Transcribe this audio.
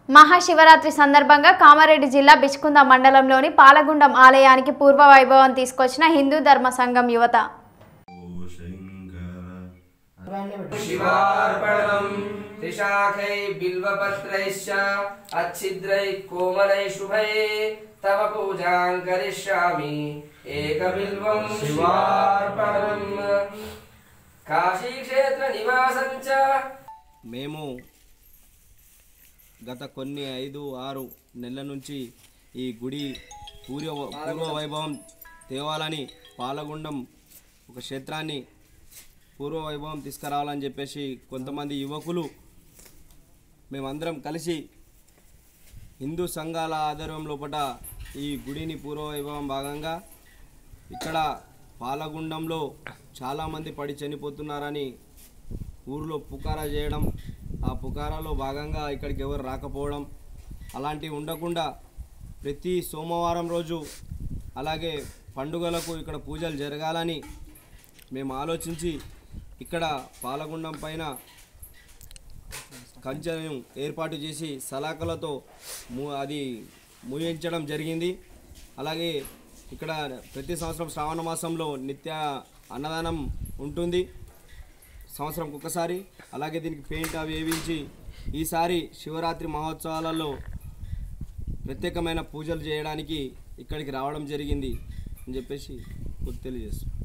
మహాశివరాత్రి సందర్భంగా కామారెడ్డి జిల్లా బిచ్కుంద మండలంలోని పాలగుండం ఆలయానికి పూర్వ వైభవం తీసుకొచ్చిన హిందూ ధర్మ సంఘం యువత शिवार्पणम् त्रिशाखै बिल्वपत्रैश्च अच्छिद्रैः कोमलैः शुभैः तव पूजां करिष्यामि एकबिल्वं शिवार्पणम् काशीक्षेत्रनिवासं च మేము గత కొన్ని ఐదు ఆరు నెలల నుంచి ఈ గుడి పూర్వ పూర్వ వైభవం తేవాలని పాలగుండం ఒక క్షేత్రాన్ని పూర్వ వైభవం తీసుకురావాలని చెప్పేసి కొంతమంది యువకులు మేమందరం కలిసి హిందూ సంఘాల ఆధ్వర్యం లోపల ఈ గుడిని పూర్వ వైభవం భాగంగా ఇక్కడ పాలగుండంలో చాలామంది పడి చనిపోతున్నారని ఊర్లో పుకారా చేయడం ఆ పుకారాలో భాగంగా ఇక్కడికి ఎవరు రాకపోవడం అలాంటివి ఉండకుండా ప్రతి సోమవారం రోజు అలాగే పండుగలకు ఇక్కడ పూజలు జరగాలని మేము ఆలోచించి ఇక్కడ పాలగుండం పైన కంచెను ఏర్పాటు చేసి సలాకలతో ము అది ముయించడం జరిగింది అలాగే ఇక్కడ ప్రతి సంవత్సరం శ్రావణ మాసంలో నిత్య అన్నదానం ఉంటుంది సంవత్సరం ఒకసారి అలాగే దీనికి పెయింట్ అవి వేయించి ఈసారి శివరాత్రి మహోత్సవాలలో ప్రత్యేకమైన పూజలు చేయడానికి ఇక్కడికి రావడం జరిగింది అని చెప్పేసి తెలియజేస్తాం